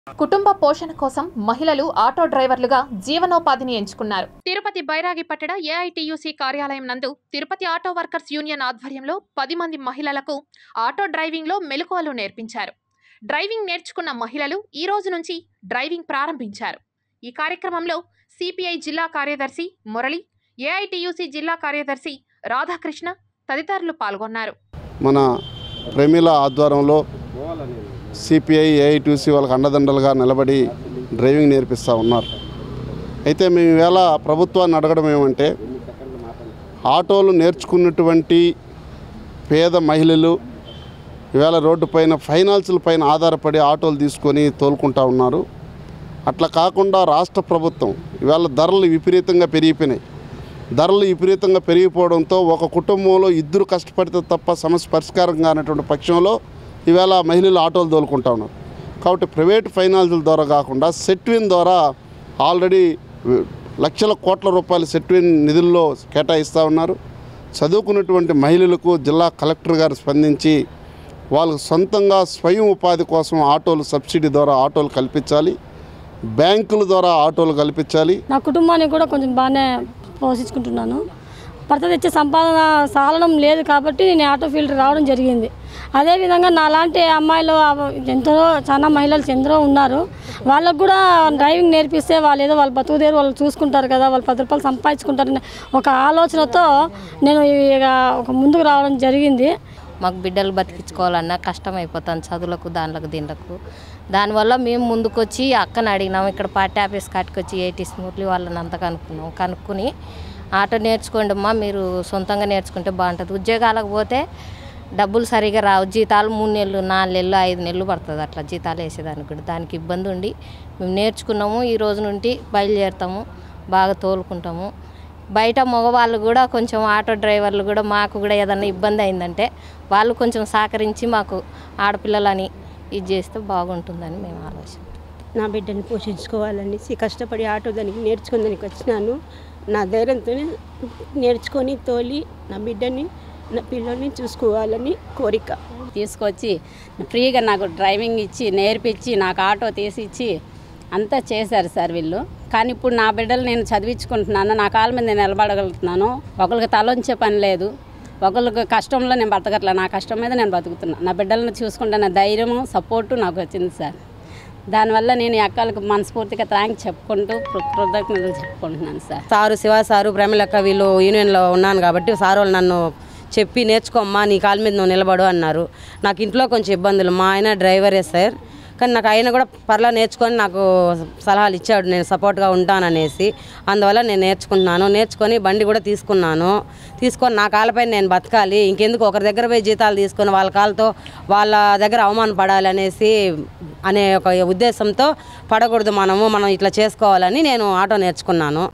కుటుంబ పోషణ కోసం మహిళలు ఆటో డ్రైవర్లుగా జీవనోపాధిని ఎంచుకున్నారు తిరుపతి బైరాగిపట్టణ ఏఐటియుసి కార్యాలయం నందు తిరుపతి ఆటో వర్కర్స్ యూనియన్ ఆధ్వర్యంలో పది మంది మహిళలకు ఆటో డ్రైవింగ్లో మెలకువలు నేర్పించారు డ్రైవింగ్ నేర్చుకున్న మహిళలు ఈ రోజు నుంచి డ్రైవింగ్ ప్రారంభించారు ఈ కార్యక్రమంలో సిపిఐ జిల్లా కార్యదర్శి మురళి ఏఐటియుసి జిల్లా కార్యదర్శి రాధాకృష్ణ తదితరులు పాల్గొన్నారు మన ప్రమీల ఆధ్వర్యంలో సిపిఐ ఏఐటీసీ వాళ్ళకి అండదండలుగా నిలబడి డ్రైవింగ్ నేర్పిస్తూ ఉన్నారు అయితే మేము ఈవేళ ప్రభుత్వాన్ని అడగడం ఏమంటే ఆటోలు నేర్చుకున్నటువంటి పేద మహిళలు ఈవేళ రోడ్డు పైన ఫైనాన్సుల పైన ఆధారపడి ఆటోలు తీసుకొని తోలుకుంటా ఉన్నారు అట్లా కాకుండా రాష్ట్ర ప్రభుత్వం ఈవేళ ధరలు విపరీతంగా పెరిగిపోయినాయి ధరలు విపరీతంగా పెరిగిపోవడంతో ఒక కుటుంబంలో ఇద్దరు కష్టపడితే తప్ప సమస్య పరిష్కారం కానటువంటి పక్షంలో ఈవేళ మహిళలు ఆటోలు తోలుకుంటా ఉన్నారు కాబట్టి ప్రైవేట్ ఫైనాన్సుల ద్వారా కాకుండా సెట్విన్ ద్వారా ఆల్రెడీ లక్షల కోట్ల రూపాయల సెట్విన్ నిధుల్లో కేటాయిస్తూ ఉన్నారు చదువుకున్నటువంటి మహిళలకు జిల్లా కలెక్టర్ గారు స్పందించి వాళ్ళకు సొంతంగా స్వయం ఉపాధి కోసం ఆటోలు సబ్సిడీ ద్వారా ఆటోలు కల్పించాలి బ్యాంకుల ద్వారా ఆటోలు కల్పించాలి నా కుటుంబాన్ని కూడా కొంచెం బాగానే పోషించుకుంటున్నాను భర్త తెచ్చే సంపాదన సాలడం లేదు కాబట్టి నేను ఆటో ఫీల్డ్ రావడం జరిగింది అదేవిధంగా నాలాంటి అమ్మాయిలు అవ- ఎంతో చాలా మహిళలు ఎందరో ఉన్నారు వాళ్ళకు కూడా డ్రైవింగ్ నేర్పిస్తే వాళ్ళు ఏదో వాళ్ళ బతుకుదేరు వాళ్ళు చూసుకుంటారు కదా వాళ్ళు పది రూపాయలు సంపాదించుకుంటారనే ఒక ఆలోచనతో నేను ఇక ఒక ముందుకు రావడం జరిగింది మాకు బిడ్డలు బతికించుకోవాలన్నా కష్టం అయిపోతుంది చదువులకు దానిలకు దీనిలకు దానివల్ల మేము ముందుకొచ్చి అక్కని అడిగినాం ఇక్కడ పార్టీ ఆఫీస్ కాటికొచ్చి ఏటీ స్మూత్లీ వాళ్ళని అంతా కనుక్కున్నాం కనుక్కుని ఆటో నేర్చుకోండి అమ్మా మీరు సొంతంగా నేర్చుకుంటే బాగుంటుంది ఉద్యోగాలకు పోతే డబ్బులు సరిగా రావు జీతాలు మూడు నెలలు నాలుగు నెలలు ఐదు నెలలు పడుతుంది అట్లా జీతాలు వేసేదానికి కూడా దానికి ఇబ్బంది ఉండి మేము నేర్చుకున్నాము ఈ రోజు నుండి బయలుదేరుతాము బాగా తోలుకుంటాము బయట మగవాళ్ళు కూడా కొంచెం ఆటో డ్రైవర్లు కూడా మాకు కూడా ఏదన్నా ఇబ్బంది అయిందంటే వాళ్ళు కొంచెం సహకరించి మాకు ఆడపిల్లలని ఇది చేస్తే బాగుంటుందని మేము ఆలోచన నా బిడ్డని పోషించుకోవాలనేసి కష్టపడి ఆటో దానికి నేర్చుకుందానికి వచ్చినాను నా ధైర్యంతో నేర్చుకొని తోలి నా బిడ్డని నా పిల్లల్ని చూసుకోవాలని కోరిక తీసుకొచ్చి ఫ్రీగా నాకు డ్రైవింగ్ ఇచ్చి నేర్పించి నాకు ఆటో తీసి ఇచ్చి అంతా చేశారు సార్ వీళ్ళు కానీ ఇప్పుడు నా బిడ్డలు నేను చదివించుకుంటున్నాను నా కాళ్ళ మీద నేను నిలబడగలుగుతున్నాను ఒకరికి తలొంచే పని లేదు ఒకరికి కష్టంలో నేను బతకట్లే నా కష్టం మీద నేను బతుకుతున్నా నా బిడ్డలను చూసుకుంటున్న ధైర్యము సపోర్టు నాకు వచ్చింది సార్ దానివల్ల నేను ఈ అక్కలకు మనస్ఫూర్తిగా థ్యాంక్స్ చెప్పుకుంటూ కృ- కృతజ్ఞతలు చెప్పుకుంటున్నాను సార్ సారు శివ సారు ప్రేమలక్క వీళ్ళు యూనియన్లో ఉన్నాను కాబట్టి సార్ వాళ్ళు నన్ను చెప్పి నేర్చుకోమ్మా నీ కాళ్ళ మీద నువ్వు నిలబడు అన్నారు నాకు ఇంట్లో కొంచెం ఇబ్బందులు మా ఆయన డ్రైవరే సార్ కానీ నాకు ఆయన కూడా పర్లా నేర్చుకొని నాకు సలహాలు ఇచ్చాడు నేను సపోర్ట్గా ఉంటాననేసి అందువల్ల నేను నేర్చుకుంటున్నాను నేర్చుకొని బండి కూడా తీసుకున్నాను తీసుకొని నా కాళ్ళపై నేను బతకాలి ఇంకెందుకు ఒకరి దగ్గర పోయి జీతాలు తీసుకొని వాళ్ళ కాళ్ళతో వాళ్ళ దగ్గర అవమాన పడాలి అనేసి అనే ఒక ఉద్దేశంతో పడకూడదు మనము మనం ఇట్లా చేసుకోవాలని నేను ఆటో నేర్చుకున్నాను